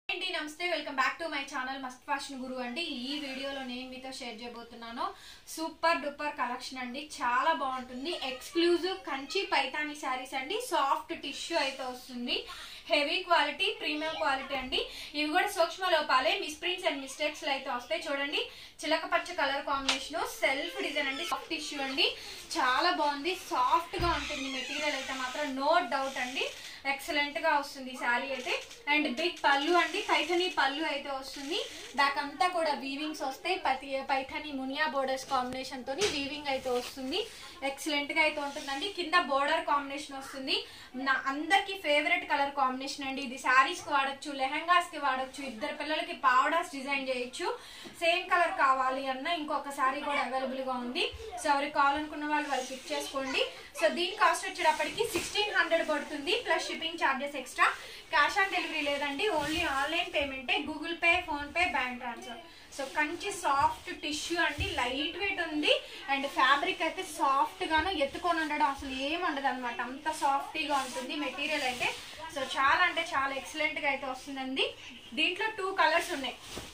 అండి నమస్తే welcome back to my channel must fashion guru అండి ఈ వీడియోలో నేను మీతో షేర్ చేయబోతున్నాను సూపర్ డూపర్ కలెక్షన్ అండి చాలా బాగుంటుంది ఎక్స్క్లూజివ్ కంచి పైతాని శారీస్ అండి సాఫ్ట్ టిష్యూ అయితే వస్తుంది హెవీ క్వాలిటీ ప్రీమియం క్వాలిటీ అండి ఇవి కూడా సూక్ష్మ లోపాలే మిస్ప్రింట్స్ అండ్ మిస్టేక్స్ అయితే వస్తాయి చూడండి చిలక పచ్చ కలర్ కాంబినేషన్ సెల్ఫ్ డిజైన్ అండి సాఫ్ట్ టిష్యూ అండి చాలా బాగుంది సాఫ్ట్ గా ఉంటుంది మెటీరియల్ అయితే మాత్రం నో డౌట్ అండి ఎక్సలెంట్ గా వస్తుంది శారీ అయితే అండ్ బిగ్ పళ్ళు అండి పైథనీ పళ్ళు అయితే వస్తుంది బ్యాక్ అంతా కూడా వీవింగ్స్ వస్తాయి పతి పైథనీ మునియా బోర్డర్స్ కాంబినేషన్ తోని వీవింగ్ అయితే వస్తుంది ఎక్సలెంట్ గా అయితే ఉంటుందండి కింద బోర్డర్ కాంబినేషన్ వస్తుంది నా అందరికి ఫేవరెట్ కలర్ కాంబినేషన్ అండి ఇది శారీస్ కి వాడచ్చు లెహంగాస్ కి వాడచ్చు ఇద్దరు పిల్లలకి పావడాస్ డిజైన్ చేయొచ్చు సేమ్ కలర్ కావాలి అన్న ఇంకొక శారీ కూడా అవైలబుల్ గా ఉంది సో ఎవరికి కావాలనుకున్న వాళ్ళు వాళ్ళు పిక్ చేసుకోండి సో దీని కాస్ట్ వచ్చేటప్పటికి సిక్స్టీన్ హండ్రెడ్ పడుతుంది plus shipping charges extra cash on delivery లేదండి ఓన్లీ ఆన్లైన్ పేమెంటే Google Pay PhonePe bank transfer so Kanchi soft tissue అండి లైట్ వెయిట్ ఉంది అండ్ ఫ్యాబ్రిక్ అయితే సాఫ్ట్ గాను ఎత్తుకొని ఉండడం అసలు ఏం ఉండదు అనమాట అంత సాఫ్టీగా ఉంటుంది మెటీరియల్ అయితే సో చాలా అంటే చాలా ఎక్సలెంట్ గా అయితే వస్తుందండి దీంట్లో టూ కలర్స్ ఉన్నాయి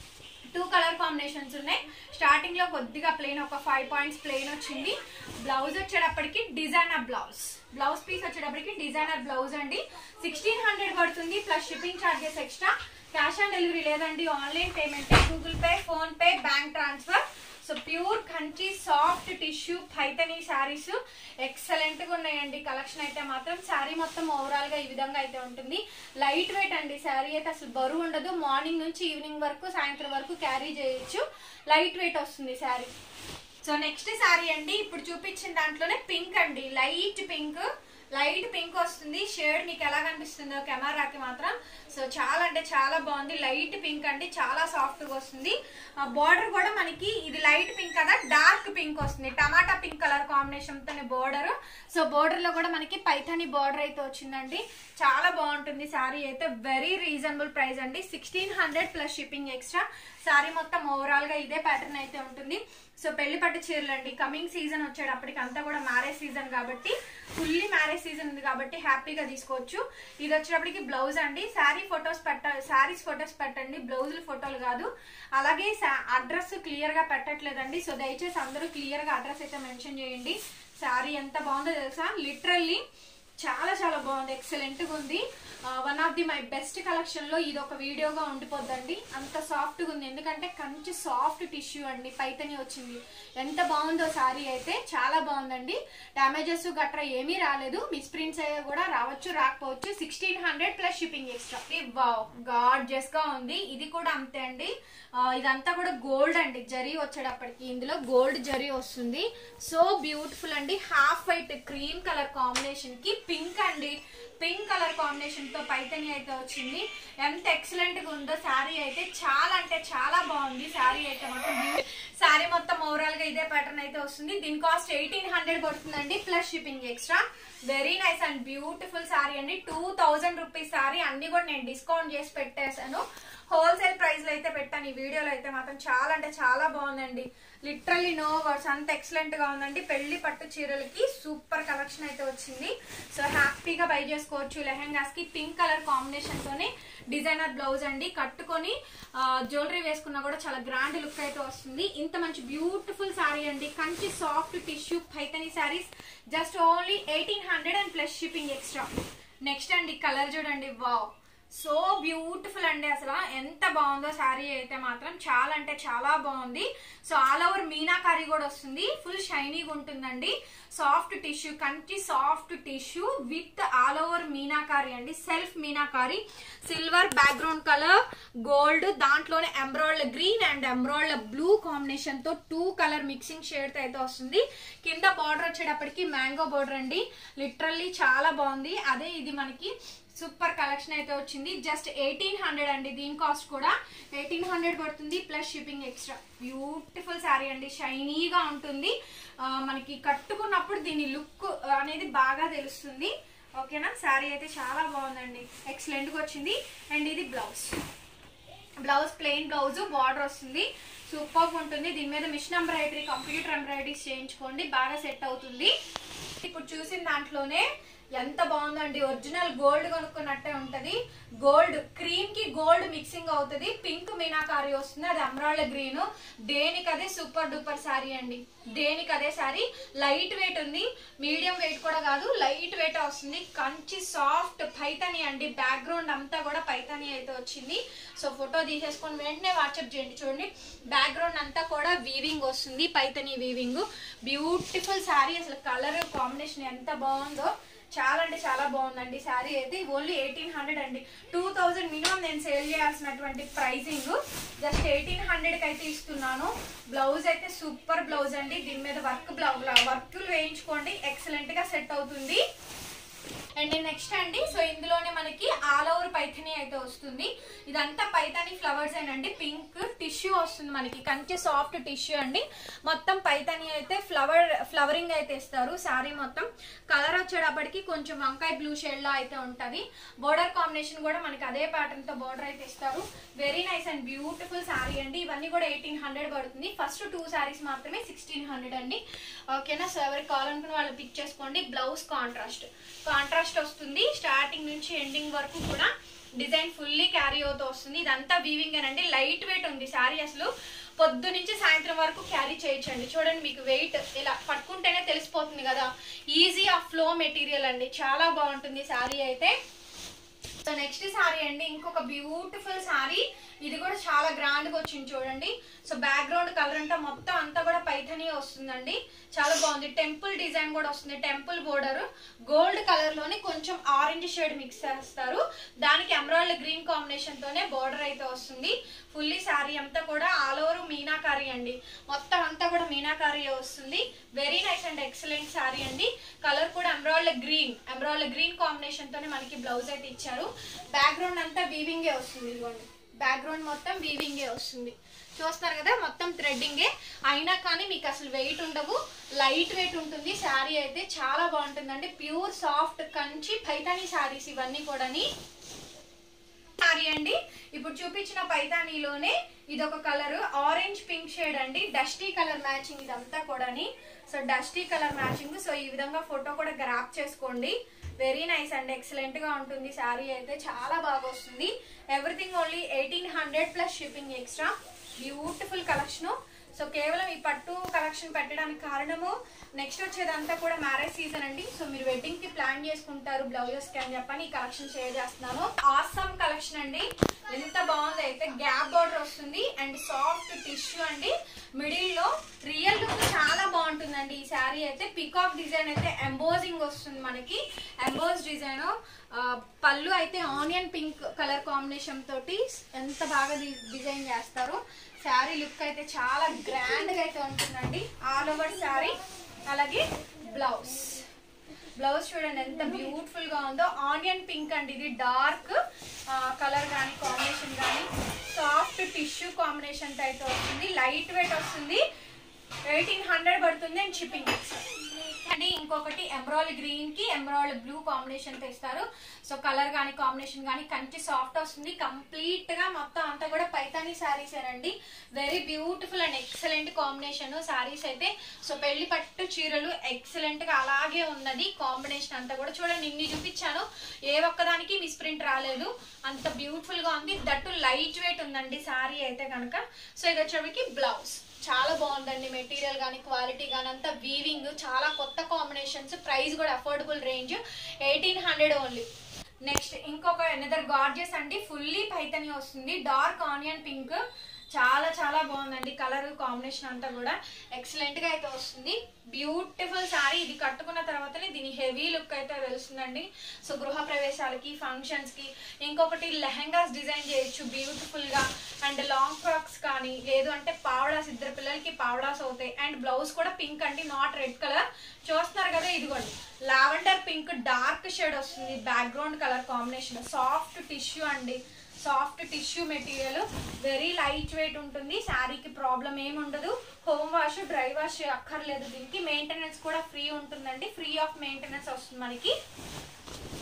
టూ కలర్ కాంబినేషన్స్ ఉన్నాయి స్టార్టింగ్ లో కొద్దిగా ప్లెయిన్ ఒక ఫైవ్ పాయింట్స్ ప్లెయిన్ వచ్చింది బ్లౌజ్ వచ్చేటప్పటికి డిజైనర్ బ్లౌజ్ బ్లౌజ్ పీస్ వచ్చేటప్పటికి డిజైనర్ బ్లౌజ్ అండి సిక్స్టీన్ హండ్రెడ్ పడుతుంది plus shipping charges extra cash on delivery లేదండి online payment Google Pay PhonePe bank transfer so pure Kanchi soft tissue Paithani saris excellent గా ఉన్నాయండి collection అయితే మాత్రం శారీ మొత్తం ఓవరాల్ గా ఈ విధంగా అయితే ఉంటుంది లైట్ వెయిట్ అండి శారీ అయితే అసలు బరువు ఉండదు మార్నింగ్ నుంచి ఈవినింగ్ వరకు సాయంత్రం వరకు క్యారీ చేయొచ్చు లైట్ వెయిట్ వస్తుంది శారీ సో నెక్స్ట్ శారీ అండి ఇప్పుడు చూపించిన దాంట్లోనే పింక్ అండి లైట్ పింక్ లైట్ పింక్ వస్తుంది షేడ్ మీకు ఎలా కనిపిస్తుందో కెమెరాకి మాత్రం సో చాలా అంటే చాలా బాగుంది లైట్ పింక్ అండి చాలా సాఫ్ట్ గా వస్తుంది బార్డర్ కూడా మనకి ఇది లైట్ పింక్ కదా డార్క్ పింక్ వస్తుంది టమాటా పింక్ కలర్ కాంబినేషన్ తోనే బార్డర్ సో బార్డర్ లో కూడా మనకి పైథాని బార్డర్ అయితే వచ్చిందండి చాలా బాగుంటుంది శారీ అయితే వెరీ రీజనబుల్ ప్రైస్ అండి sixteen hundred plus shipping extra sari మొత్తం ఓవరాల్ గా ఇదే ప్యాటర్న్ అయితే ఉంటుంది సో పెళ్లి పట్టు చీరలు అండి కమింగ్ సీజన్ వచ్చేటప్పటికి అంతా కూడా మ్యారేజ్ సీజన్ కాబట్టి ఫుల్లీ మ్యారేజ్ సీజన్ ఉంది కాబట్టి హ్యాపీగా తీసుకోవచ్చు ఇది వచ్చేటప్పటికి బ్లౌజ్ అండి శారీ ఫొటోస్ పెట్ట శారీస్ ఫొటోస్ పెట్టండి బ్లౌజులు ఫోటోలు కాదు అలాగే అడ్రస్ క్లియర్ గా పెట్టట్లేదండి సో దయచేసి అందరూ క్లియర్ గా అడ్రస్ అయితే మెన్షన్ చేయండి శారీ ఎంత బాగుందో తెలుసా లిటరల్లీ చాలా చాలా బాగుంది ఎక్సలెంట్ గా ఉంది one of the my best collection లో ఇది ఒక వీడియోగా ఉండిపోద్దండి అంత సాఫ్ట్ గా ఉంది ఎందుకంటే కంచి సాఫ్ట్ టిష్యూ అండి పైతని వచ్చింది ఎంత బాగుందో సారీ అయితే చాలా బాగుందండి డామేజెస్ గట్రా ఏమీ రాలేదు మిస్ ప్రింట్స్ అయ్యే కూడా రావచ్చు రాకపోవచ్చు sixteen hundred plus shipping extra charges గా ఉంది ఇది కూడా అంతే అండి ఇదంతా కూడా గోల్డ్ అండి జరీ వచ్చేటప్పటికి ఇందులో గోల్డ్ జరీ వస్తుంది సో బ్యూటిఫుల్ అండి half white cream colour combination కి పింక్ అండి పింక్ కలర్ కాంబినేషన్ తో పైతని అయితే వచ్చింది ఎంత ఎక్సలెంట్ గా ఉందో శారీ అయితే చాలా అంటే చాలా బాగుంది శారీ అయితే మాత్రం శారీ మొత్తం ఓవరాల్ గా ఇదే ప్యాటర్న్ అయితే వస్తుంది దీని కాస్ట్ ఎయిటీన్ హండ్రెడ్ పడుతుందండి plus shipping extra very nice and beautiful sari అండి టూ థౌజండ్ రూపీస్ శారీ అన్ని కూడా నేను డిస్కౌంట్ చేసి పెట్టేశాను హోల్సేల్ ప్రైస్ లో అయితే పెట్టాను ఈ వీడియోలో అయితే మాత్రం చాలా అంటే చాలా బాగుందండి లిటరల్లీ నో వర్డ్స్ అంత ఎక్సలెంట్ గా ఉందండి పెళ్లి పట్టు చీరలకి సూపర్ కలెక్షన్ అయితే వచ్చింది సో హ్యాపీగా బై చేసుకోవచ్చు లెహెంగాస్ కి పింక్ కలర్ కాంబినేషన్ తోనే డిజైనర్ బ్లౌజ్ అండి కట్టుకొని జ్యువెలరీ వేసుకున్నా కూడా చాలా గ్రాండ్ లుక్ అయితే వస్తుంది ఇంత మంచి బ్యూటిఫుల్ శారీ అండి Kanchi soft tissue Paithani saris just only eighteen hundred and plus shipping extra next అండి కలర్ చూడండి వావ్ సో బ్యూటిఫుల్ అండి అసలు ఎంత బాగుందో శారీ అయితే మాత్రం చాలా అంటే చాలా బాగుంది సో ఆల్ ఓవర్ మీనాకారి కూడా వస్తుంది ఫుల్ షైనీగా ఉంటుందండి soft tissue Kanchi soft tissue with all over meenakari అండి self meenakari silver background colour gold దాంట్లోనే embroidered green and embroidered blue combination తో టూ కలర్ మిక్సింగ్ షేడ్ అయితే వస్తుంది కింద బార్డర్ వచ్చేటప్పటికి మ్యాంగో బార్డర్ అండి లిటరల్లీ చాలా బాగుంది అదే ఇది మనకి సూపర్ కలెక్షన్ అయితే వచ్చింది జస్ట్ ఎయిటీన్ హండ్రెడ్ అండి దీని కాస్ట్ కూడా ఎయిటీన్ హండ్రెడ్ పడుతుంది plus shipping extra beautiful sari అండి షైనీగా ఉంటుంది మనకి కట్టుకున్నప్పుడు దీని లుక్ అనేది బాగా తెలుస్తుంది ఓకేనా శారీ అయితే చాలా బాగుందండి ఎక్సలెంట్గా వచ్చింది అండ్ ఇది blouse blouse plain blouse border వస్తుంది సూపర్ ఉంటుంది దీని మీద మిషన్ ఎంబ్రాయిడరీ కంప్యూటర్ ఎంబ్రాయిడరీస్ చేయించుకోండి బాగా సెట్ అవుతుంది ఇప్పుడు చూసిన దాంట్లోనే ఎంత బాగుందండి ఒరిజినల్ గోల్డ్ కొనుక్కున్నట్టే ఉంటది గోల్డ్ క్రీమ్ కి గోల్డ్ మిక్సింగ్ అవుతుంది పింక్ మీనాకారి వస్తుంది అది అమరాళ్ళ గ్రీన్ దేనికి అదే సూపర్ డూపర్ శారీ అండి దేనికి అదే శారీ లైట్ వెయిట్ ఉంది మీడియం వెయిట్ కూడా కాదు లైట్ వెయిట్ వస్తుంది కంచి సాఫ్ట్ పైతని అండి బ్యాక్గ్రౌండ్ అంతా కూడా పైతని అయితే వచ్చింది సో ఫోటో తీసేసుకొని వెంటనే వాట్సాప్ చేయండి చూడండి బ్యాక్గ్రౌండ్ అంతా కూడా వీవింగ్ వస్తుంది పైతని వీవింగ్ బ్యూటిఫుల్ శారీ అసలు కలర్ కాంబినేషన్ ఎంత బాగుందో చాలా అంటే చాలా బాగుందండి శారీ అయితే ఓన్లీ ఎయిటీన్ హండ్రెడ్ అండి టూ థౌజండ్ మినిమం నేను సేల్ చేయాల్సినటువంటి ప్రైసింగ్ జస్ట్ ఎయిటీన్ హండ్రెడ్కి అయితే ఇస్తున్నాను బ్లౌజ్ అయితే సూపర్ బ్లౌజ్ అండి దీని మీద వర్క్ బ్లౌజ్ వర్క్లు వేయించుకోండి ఎక్సలెంట్గా సెట్ అవుతుంది అండ్ నెక్స్ట్ అండి సో ఇందులోనే మనకి ఆల్ ఓవర్ పైథనీ అయితే వస్తుంది ఇదంతా పైథానీ ఫ్లవర్స్ అండి పింక్ టిష్యూ వస్తుంది మనకి కంచి సాఫ్ట్ టిష్యూ అండి మొత్తం పైథానీ అయితే ఫ్లవర్ ఫ్లవరింగ్ అయితే ఇస్తారు శారీ మొత్తం కలర్ వచ్చేటప్పటికి కొంచెం వంకాయ బ్లూ షేడ్ లో అయితే ఉంటది బోర్డర్ కాంబినేషన్ కూడా మనకి అదే ప్యాటర్న్ తో బోర్డర్ అయితే ఇస్తారు very nice and beautiful sari అండి ఇవన్నీ కూడా ఎయిటీన్ హండ్రెడ్ పడుతుంది ఫస్ట్ టూ శారీస్ మాత్రమే సిక్స్టీన్ హండ్రెడ్ అండి ఓకేనా సో ఎవరికి కావాలనుకున్న వాళ్ళు పిక్ చేసుకోండి బ్లౌజ్ కాంట్రాస్ట్ కాంట్రాస్ట్ వస్తుంది స్టార్టింగ్ నుంచి ఎండింగ్ వరకు కూడా డిజైన్ ఫుల్లీ క్యారీ అవుతూ వస్తుంది ఇదంతా వీవింగ్ అండి లైట్ వెయిట్ ఉంది శారీ అసలు పొద్దు నుంచి సాయంత్రం వరకు క్యారీ చేయొచ్చండి చూడండి మీకు వెయిట్ ఇలా పట్టుకుంటేనే తెలిసిపోతుంది కదా ఈజీ ఆఫ్ ఫ్లో మెటీరియల్ అండి చాలా బాగుంటుంది శారీ అయితే సో నెక్స్ట్ శారీ అండి ఇంకొక బ్యూటిఫుల్ శారీ ఇది కూడా చాలా గ్రాండ్ గా వచ్చింది చూడండి సో బ్యాక్గ్రౌండ్ కలర్ అంతా మొత్తం అంతా కూడా పైథనీ వస్తుందండి చాలా బాగుంది టెంపుల్ డిజైన్ కూడా వస్తుంది టెంపుల్ బోర్డర్ గోల్డ్ కలర్ లోనే కొంచెం ఆరెంజ్ షేడ్ మిక్స్ చేస్తారు దానికి ఎమరాల్డ్ గ్రీన్ కాంబినేషన్ తోనే బోర్డర్ అయితే వస్తుంది ఫుల్లీ శారీ అంతా కూడా ఆల్ ఓవర్ మీనాకారి అండి మొత్తం అంతా కూడా మీనాకారి వస్తుంది very nice and excellent sari అండి కలర్ కూడా emerald green emerald green combination తోనే మనకి బ్లౌజ్ అయితే ఇచ్చారు బ్యాక్గ్రౌండ్ అంతా వీవింగే వస్తుంది ఇదిగోండి బ్యాక్గ్రౌండ్ మొత్తం వీవింగే వస్తుంది చూస్తారు కదా మొత్తం థ్రెడ్డింగే అయినా కానీ మీకు అసలు వెయిట్ ఉండవు లైట్ వెయిట్ ఉంటుంది శారీ అయితే చాలా బాగుంటుందండి ప్యూర్ సాఫ్ట్ కంచి పైతానీ శారీస్ ఇవన్నీ కూడాని సారీ అండి ఇప్పుడు చూపించిన పైతానీలోనే ఇదొక కలర్ ఆరెంజ్ పింక్ షేడ్ అండి డస్టీ కలర్ మ్యాచింగ్ ఇదంతా కూడాని so dusty colour matching so ఈ విధంగా ఫోటో కూడా గ్రాప్ చేసుకోండి వెరీ నైస్ అండ్ ఎక్సలెంట్ గా ఉంటుంది శారీ అయితే చాలా బాగా వస్తుంది everything only eighteen hundred plus shipping extra beautiful collection so కేవలం ఈ పట్టు కలెక్షన్ పెట్టడానికి కారణము నెక్స్ట్ వచ్చేదంతా కూడా మ్యారేజ్ సీజన్ అండి సో మీరు వెడ్డింగ్ కి ప్లాన్ చేసుకుంటారు బ్లౌజెస్ కి అని చెప్పని ఈ కలెక్షన్ షేర్ చేస్తున్నాను ఆసమ్ కలెక్షన్ అండి ఎంత బాగుంది అయితే గ్యాప్ బార్డర్ వస్తుంది అండ్ సాఫ్ట్ టిష్యూ అండి మిడిల్ లో రియల్ లుక్ చాలా బాగుంటుందండి ఈ శారీ అయితే పికాక్ డిజైన్ అయితే ఎంబోజింగ్ వస్తుంది మనకి ఎంబోజ్ డిజైన్ పళ్ళు అయితే ఆనియన్ పింక్ కలర్ కాంబినేషన్ తోటి ఎంత బాగా డిజైన్ చేస్తారు శారీ లుక్ అయితే చాలా గ్రాండ్ గా అయితే ఉంటుందండి ఆల్ ఓవర్ శారీ అలాగే బ్లౌజ్ బ్లౌజ్ చూడండి ఎంత బ్యూటిఫుల్ గా ఉందో ఆనియన్ పింక్ అండి ఇది డార్క్ కలర్ కానీ కాంబినేషన్ కానీ సాఫ్ట్ టిష్యూ కాంబినేషన్ అయితే వస్తుంది లైట్ వెయిట్ వస్తుంది ఎయిటీన్ హండ్రెడ్ పడుతుంది అండ్ షిప్పింగ్ అండి ఇంకొకటి ఎమరాల్డ్ గ్రీన్ కి ఎమరాల్డ్ బ్లూ కాంబినేషన్ తో ఇస్తారు సో కలర్ కానీ కాంబినేషన్ కానీ కంచి సాఫ్ట్ వస్తుంది కంప్లీట్ గా మొత్తం అంతా కూడా పైతానీ శారీస్ అండి very beautiful and excellent combination saris అయితే సో పెళ్లి పట్టు చీరలు ఎక్సలెంట్ గా అలాగే ఉన్నది కాంబినేషన్ అంతా కూడా చూడండి ఇన్ని చూపించాను ఏ ఒక్కదానికి మిస్ ప్రింట్ రాలేదు అంత బ్యూటిఫుల్ గా ఉంది దట్టు లైట్ వెయిట్ ఉందండి శారీ అయితే కనుక సో ఇది వచ్చేటికి బ్లౌజ్ చాలా బాగుందండి మెటీరియల్ కానీ క్వాలిటీ కానీ అంతా వీవింగ్ చాలా కొత్త కాంబినేషన్స్ ప్రైస్ కూడా affordable range eighteen hundred only next ఇంకొక ఎనదర్ గార్జియస్ అండి ఫుల్లీ పైతని వస్తుంది డార్క్ ఆనియన్ పింక్ చాలా చాలా బాగుందండి కలర్ కాంబినేషన్ అంతా కూడా ఎక్సలెంట్ గా అయితే వస్తుంది బ్యూటిఫుల్ శారీ ఇది కట్టుకున్న తర్వాతనే దీని హెవీ లుక్ అయితే తెలుస్తుందండి సో గృహ ప్రవేశాలకి ఫంక్షన్స్ కి ఇంకొకటి లెహంగాస్ డిజైన్ చేయొచ్చు బ్యూటిఫుల్ గా అండ్ లాంగ్ ఫ్రాక్స్ కానీ లేదు అంటే పావడాస్ ఇద్దరు పిల్లలకి పావడాస్ అవుతాయి అండ్ బ్లౌజ్ కూడా పింక్ అండి నాట్ రెడ్ కలర్ చూస్తున్నారు కదా ఇదిగోండి లావెండర్ పింక్ డార్క్ షేడ్ వస్తుంది background colour combination soft tissue అండి soft tissue material very light weight ఉంటుంది శారీకి ప్రాబ్లం ఏమి ఉండదు హోమ్ వాష్ డ్రై వాష్ అక్కర్లేదు దీనికి మెయింటెనెన్స్ కూడా ఫ్రీ ఉంటుందండి ఫ్రీ ఆఫ్ మెయింటెనెన్స్ వస్తుంది మనకి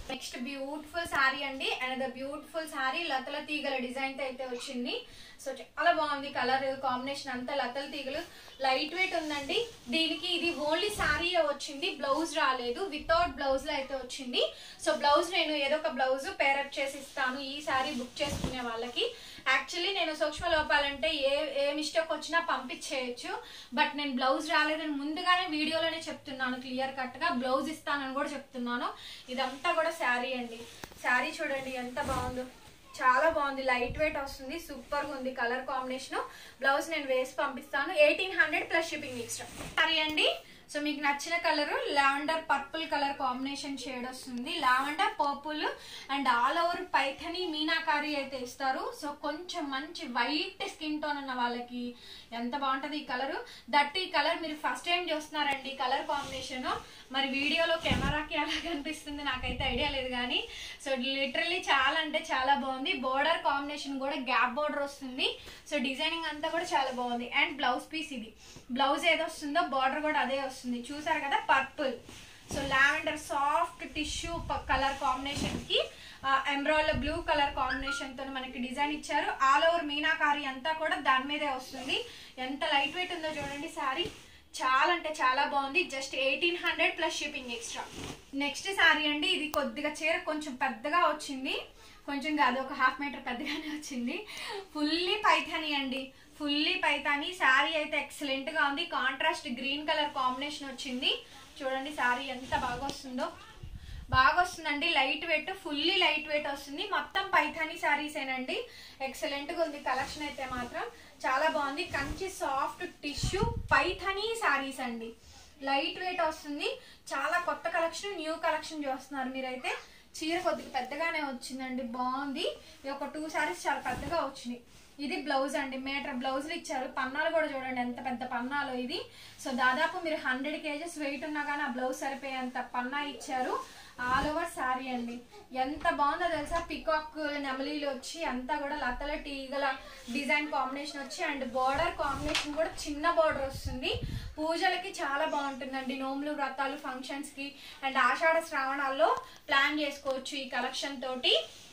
నెక్స్ట్ బ్యూటిఫుల్ శారీ అండి అండ్ ద బ్యూటిఫుల్ శారీ లతల తీగల డిజైన్ తో అయితే వచ్చింది సో చాలా బాగుంది కలర్ కాంబినేషన్ అంతా లతల తీగలు లైట్ వెయిట్ ఉందండి దీనికి ఇది ఓన్లీ శారీ వచ్చింది బ్లౌజ్ రాలేదు వితౌట్ బ్లౌజ్ లో అయితే వచ్చింది సో బ్లౌజ్ నేను ఏదో ఒక బ్లౌజ్ పేరప్ చేసి ఇస్తాను ఈ శారీ బుక్ చేసుకునే వాళ్ళకి యాక్చువల్లీ నేను సూక్ష్మ లోపాలంటే ఏ ఏ మిస్టేక్ వచ్చినా పంపించేయచ్చు బట్ నేను బ్లౌజ్ రాలేదని ముందుగానే వీడియోలోనే చెప్తున్నాను క్లియర్ కట్ గా బ్లౌజ్ ఇస్తానని కూడా చెప్తున్నాను ఇదంతా కూడా శారీ అండి శారీ చూడండి ఎంత బాగుందో చాలా బాగుంది లైట్ వెయిట్ వస్తుంది సూపర్ గా ఉంది కలర్ కాంబినేషన్ బ్లౌజ్ నేను వేసి పంపిస్తాను eighteen hundred plus shipping extra సరే అండి సో మీకు నచ్చిన colour lavender purple colour combination shade వస్తుంది lavender purple and all over Paithani meenakari అయితే ఇస్తారు సో కొంచెం మంచి వైట్ స్కిన్ టోన్ ఉన్న వాళ్ళకి ఎంత బాగుంటది ఈ కలర్ దట్ ఈ కలర్ మీరు ఫస్ట్ టైం చూస్తున్నారండి కలర్ కాంబినేషన్ మరి వీడియోలో కెమెరాకి ఎలా కనిపిస్తుంది నాకైతే ఐడియా లేదు కానీ సో లిటరల్లీ చాలా అంటే చాలా బాగుంది బోర్డర్ కాంబినేషన్ కూడా గ్యాప్ బోర్డర్ వస్తుంది సో డిజైనింగ్ అంతా కూడా చాలా బాగుంది అండ్ బ్లౌజ్ పీస్ ఇది బ్లౌజ్ ఏదో వస్తుందో బార్డర్ కూడా అదే వస్తుంది చూసారు కదా purple so lavender soft tissue colour combination కి ఎమ్రాయిల్ బ్లూ కలర్ కాంబినేషన్ తో మనకి డిజైన్ ఇచ్చారు ఆల్ ఓవర్ మీనాకారి అంతా కూడా దాని మీదే వస్తుంది ఎంత లైట్ వెయిట్ ఉందో చూడండి శారీ చాలా అంటే చాలా బాగుంది just eighteen hundred plus shipping extra next sari అండి ఇది కొద్దిగా చీర కొంచెం పెద్దగా వచ్చింది కొంచెం కాదు ఒక హాఫ్ మీటర్ పెద్దగానే వచ్చింది ఫుల్లీ పైథానీ అండి ఫుల్లీ పైథానీ శారీ అయితే ఎక్సలెంట్ గా ఉంది కాంట్రాస్ట్ గ్రీన్ కలర్ కాంబినేషన్ వచ్చింది చూడండి శారీ ఎంత బాగా వస్తుందో బాగా వస్తుందండి light weight fully light weight వస్తుంది మొత్తం పైథానీ శారీస్ ఏనండి ఎక్సలెంట్ గా ఉంది కలెక్షన్ అయితే మాత్రం చాలా బాగుంది కంచి సాఫ్ట్ టిష్యూ పైథానీ శారీస్ అండి లైట్ వెయిట్ వస్తుంది చాలా కొత్త కలెక్షన్ న్యూ కలెక్షన్ చూస్తున్నారు మీరైతే చీర కొద్దిగా పెద్దగానే వచ్చిందండి బాగుంది ఇది ఒక టూ శారీస్ చాలా పెద్దగా వచ్చినాయి ఇది బ్లౌజ్ అండి మీటర్ బ్లౌజులు ఇచ్చారు పన్నాలు కూడా చూడండి ఎంత పెద్ద పన్నాలు ఇది సో దాదాపు మీరు హండ్రెడ్ కేజెస్ వెయిట్ ఉన్నా కానీ ఆ బ్లౌజ్ సరిపోయేంత పన్నా ఇచ్చారు ఆల్ ఓవర్ శారీ అండి ఎంత బాగుందో తెలుసా పికాక్ నెమలీలు వచ్చి అంతా కూడా లతల టీగల డిజైన్ కాంబినేషన్ వచ్చి అండ్ బార్డర్ కాంబినేషన్ కూడా చిన్న బార్డర్ వస్తుంది పూజలకి చాలా బాగుంటుందండి నోములు వ్రతాలు ఫంక్షన్స్ కి అండ్ ఆషాఢ శ్రావణాల్లో ప్లాన్ చేసుకోవచ్చు ఈ కలెక్షన్ తోటి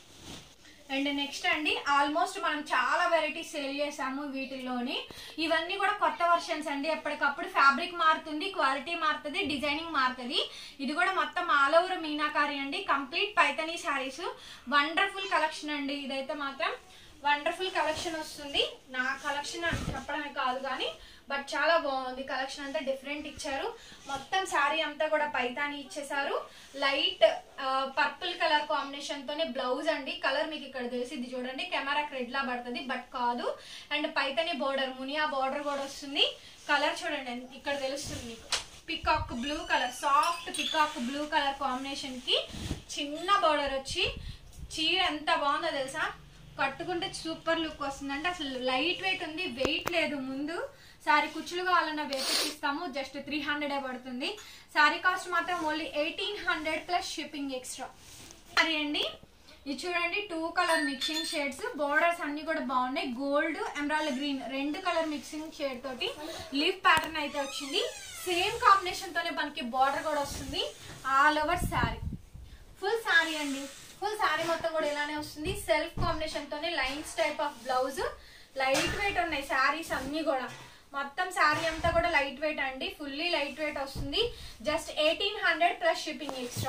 అండ్ నెక్స్ట్ అండి ఆల్మోస్ట్ మనం చాలా వెరైటీస్ సేల్ చేసాము వీటిల్లోని ఇవన్నీ కూడా కొత్త వర్షన్స్ అండి ఎప్పటికప్పుడు ఫ్యాబ్రిక్ మారుతుంది క్వాలిటీ మారుతుంది డిజైనింగ్ మారుతుంది ఇది కూడా మొత్తం ఆల్ ఓవర్ మీనాకారి అండి complete Paithani saris wonderful collection అండి ఇదైతే మాత్రం వండర్ఫుల్ కలెక్షన్ వస్తుంది నా కలెక్షన్ అని చెప్పడమే కాదు కానీ బట్ చాలా బాగుంది కలెక్షన్ అంతా డిఫరెంట్ ఇచ్చారు మొత్తం శారీ అంతా కూడా పైతాని ఇచ్చేసారు లైట్ పర్పుల్ కలర్ కాంబినేషన్ తోనే బ్లౌజ్ అండి కలర్ మీకు ఇక్కడ తెలిసింది చూడండి కెమెరాకి రెడ్ లా పడుతుంది బట్ కాదు and Paithani border muniya border కూడా వస్తుంది కలర్ చూడండి ఎంత- ఇక్కడ తెలుస్తుంది మీకు peacock blue colour soft peacock blue colour combination కి చిన్న బోర్డర్ వచ్చి చీర ఎంత బాగుందో తెలుసా కట్టుకుంటే సూపర్ లుక్ వస్తుంది అంటే అసలు లైట్ వెయిట్ ఉంది వెయిట్ లేదు ముందు సారీ కుచ్చులు కావాలన్న వేపిస్తాము జస్ట్ త్రీ హండ్రెడ్ పడుతుంది సారీ కాస్ట్ మాత్రం only eighteen hundred plus shipping extra sari అండి ఇది చూడండి two colour mixing shades borders అన్ని కూడా బాగున్నాయి గోల్డ్ ఎమరాల్డ్ గ్రీన్ రెండు కలర్ మిక్సింగ్ షేడ్ తోటి లీఫ్ ప్యాటర్న్ అయితే వచ్చింది సేమ్ కాంబినేషన్ తోనే మనకి బార్డర్ కూడా వస్తుంది all over sari full sari అండి ఫుల్ శారీ మొత్తం కూడా ఇలానే వస్తుంది సెల్ఫ్ కాంబినేషన్ తోనే lines type of blouse light wait ఉన్నాయి శారీస్ అన్ని కూడా మొత్తం శారీ అంతా కూడా లైట్ వెయిట్ అండి ఫుల్లీ లైట్ వెయిట్ వస్తుంది just eighteen hundred plus shipping extra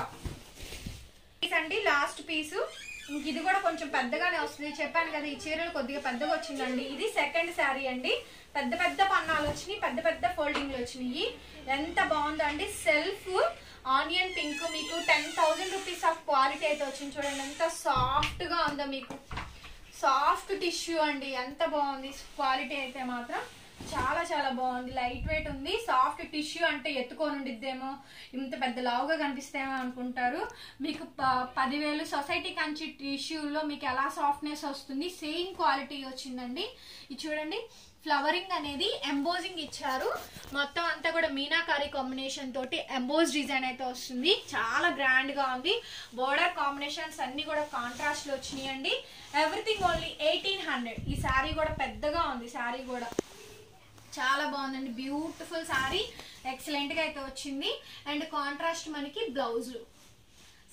piece అండి లాస్ట్ పీసు ఇంక ఇది కూడా కొంచెం పెద్దగానే వస్తుంది చెప్పాను కదా ఈ చీరలు కొద్దిగా పెద్దగా వచ్చిందండి ఇది సెకండ్ శారీ అండి పెద్ద పెద్ద పన్నాలు వచ్చినాయి పెద్ద పెద్ద ఫోల్డింగ్లు వచ్చినాయి ఎంత బాగుందండి సెల్ఫ్ ఆనియన్ పింక్ మీకు ten thousand rupees of quality అయితే వచ్చింది చూడండి ఎంత సాఫ్ట్ గా ఉందో మీకు సాఫ్ట్ టిష్యూ అండి ఎంత బాగుంది క్వాలిటీ అయితే మాత్రం చాలా చాలా బాగుంది లైట్ వెయిట్ ఉంది సాఫ్ట్ టిష్యూ అంటే ఎత్తుకొని ఉండిద్దేమో ఇంత పెద్ద లావుగా కనిపిస్తేమో అనుకుంటారు మీకు ప- పదివేలు సొసైటీ కంచి టిష్యూలో మీకు ఎలా సాఫ్ట్నెస్ వస్తుంది సేమ్ క్వాలిటీ వచ్చిందండి ఇది చూడండి ఫ్లవరింగ్ అనేది ఎంబోజింగ్ ఇచ్చారు మొత్తం అంతా కూడా మీనాకారి కాంబినేషన్ తోటి ఎంబోజ్ డిజైన్ అయితే వస్తుంది చాలా గ్రాండ్ గా ఉంది బోర్డర్ కాంబినేషన్స్ అన్ని కూడా కాంట్రాస్ట్ లో వచ్చినాయండి ఎవ్రీథింగ్ ఓన్లీ ఎయిటీన్ హండ్రెడ్ ఈ శారీ కూడా పెద్దగా ఉంది శారీ కూడా చాలా బాగుందండి బ్యూటిఫుల్ శారీ ఎక్సలెంట్ గా అయితే వచ్చింది అండ్ కాంట్రాస్ట్ మనకి బ్లౌజులు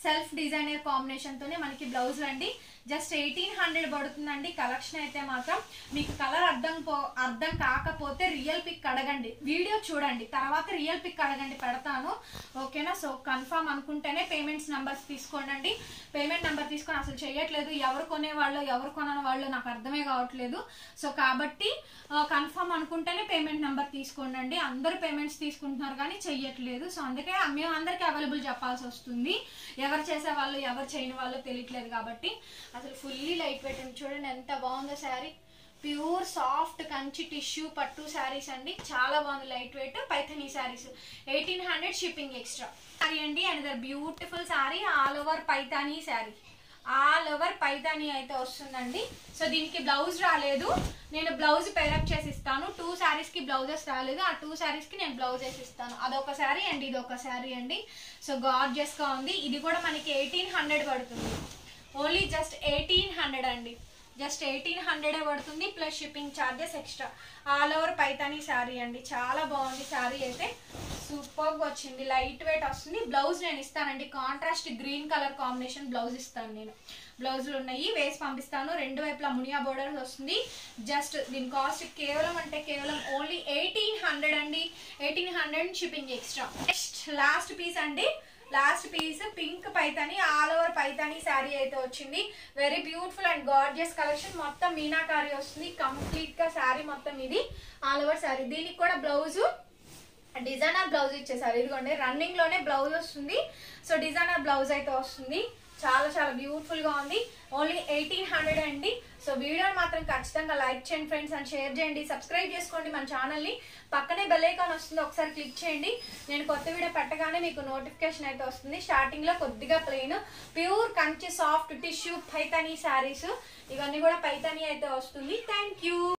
సెల్ఫ్ డిజైనర్ కాంబినేషన్ తోనే మనకి బ్లౌజ్ అండి జస్ట్ ఎయిటీన్ హండ్రెడ్ పడుతుందండి కలెక్షన్ అయితే మాత్రం మీకు కలర్ అర్థం పో అర్థం కాకపోతే రియల్ పిక్ అడగండి వీడియో చూడండి తర్వాత రియల్ పిక్ అడగండి పెడతాను ఓకేనా సో కన్ఫామ్ అనుకుంటేనే పేమెంట్స్ నెంబర్స్ తీసుకోండి పేమెంట్ నెంబర్ తీసుకొని అసలు చేయట్లేదు ఎవరు కొనేవాళ్ళు ఎవరు కొనని వాళ్ళు నాకు అర్థమే కావట్లేదు సో కాబట్టి కన్ఫామ్ అనుకుంటేనే పేమెంట్ నెంబర్ తీసుకోండి అందరూ పేమెంట్స్ తీసుకుంటున్నారు కానీ చెయ్యట్లేదు సో అందుకే మేము అందరికీ అవైలబుల్ చెప్పాల్సి వస్తుంది ఎవరు చేసే వాళ్ళు ఎవరు చేయని వాళ్ళు తెలియట్లేదు కాబట్టి అసలు ఫుల్లీ లైట్ వెయిట్ ఉంది చూడండి ఎంత బాగుందో sari pure soft Kanchi tissue పట్టు శారీస్ అండి చాలా బాగుంది light weight Paithani saris eighteen hundred shipping extra sari అండి and beautiful sari all over Paithani sari all over Paithani అయితే వస్తుందండి సో దీనికి బ్లౌజ్ రాలేదు నేను బ్లౌజ్ పేరప్ చేసి ఇస్తాను టూ శారీస్ కి బ్లౌజెస్ రాలేదు ఆ టూ శారీస్ కి నేను బ్లౌజ్ వేసి ఇస్తాను అదొక శారీ అండ్ ఇది ఒక శారీ అండి సో గార్జియస్ గా ఉంది ఇది కూడా మనకి ఎయిటీన్ హండ్రెడ్ పడుతుంది ఓన్లీ జస్ట్ ఎయిటీన్ హండ్రెడ్ అండి జస్ట్ ఎయిటీన్ హండ్రెడే పడుతుంది plus shipping charges extra all over Paithani sari అండి చాలా బాగుంది శారీ అయితే సూపర్గా వచ్చింది లైట్ వెయిట్ వస్తుంది బ్లౌజ్ నేను ఇస్తానండి contrast green colour combination blouse ఇస్తాను నేను బ్లౌజులు ఉన్నాయి వేసి పంపిస్తాను రెండు వైపులా మునియా బోర్డర్ వస్తుంది జస్ట్ దీని కాస్ట్ కేవలం అంటే కేవలం ఓన్లీ ఎయిటీన్ హండ్రెడ్ అండి eighteen hundred shipping extra next last piece అండి last piece pink Paithani all over Paithani sari అయితే వచ్చింది very beautiful and gorgeous collection మొత్తం మీనాకారి వస్తుంది కంప్లీట్ గా శారీ మొత్తం ఇది ఆల్ ఓవర్ శారీ దీనికి కూడా బ్లౌజ్ డిజైనర్ బ్లౌజ్ ఇచ్చేసారు ఇదిగోండి రన్నింగ్ లోనే బ్లౌజ్ వస్తుంది సో డిజైనర్ బ్లౌజ్ అయితే వస్తుంది చాలా చాలా బ్యూటిఫుల్ గా ఉంది ఓన్లీ ఎయిటీన్ హండ్రెడ్ అండి సో వీడియోని మాత్రం ఖచ్చితంగా లైక్ చేయండి ఫ్రెండ్స్ అండ్ షేర్ చేయండి సబ్స్క్రైబ్ చేసుకోండి మన ఛానల్ని పక్కనే బెల్ ఐకాన్ వస్తుంది ఒకసారి క్లిక్ చేయండి నేను కొత్త వీడియో పెట్టగానే మీకు నోటిఫికేషన్ అయితే వస్తుంది స్టార్టింగ్ లో కొద్దిగా plain pure Kanchi soft tissue Paithani saris ఇవన్నీ కూడా పైతానీ అయితే వస్తుంది థ్యాంక్ యూ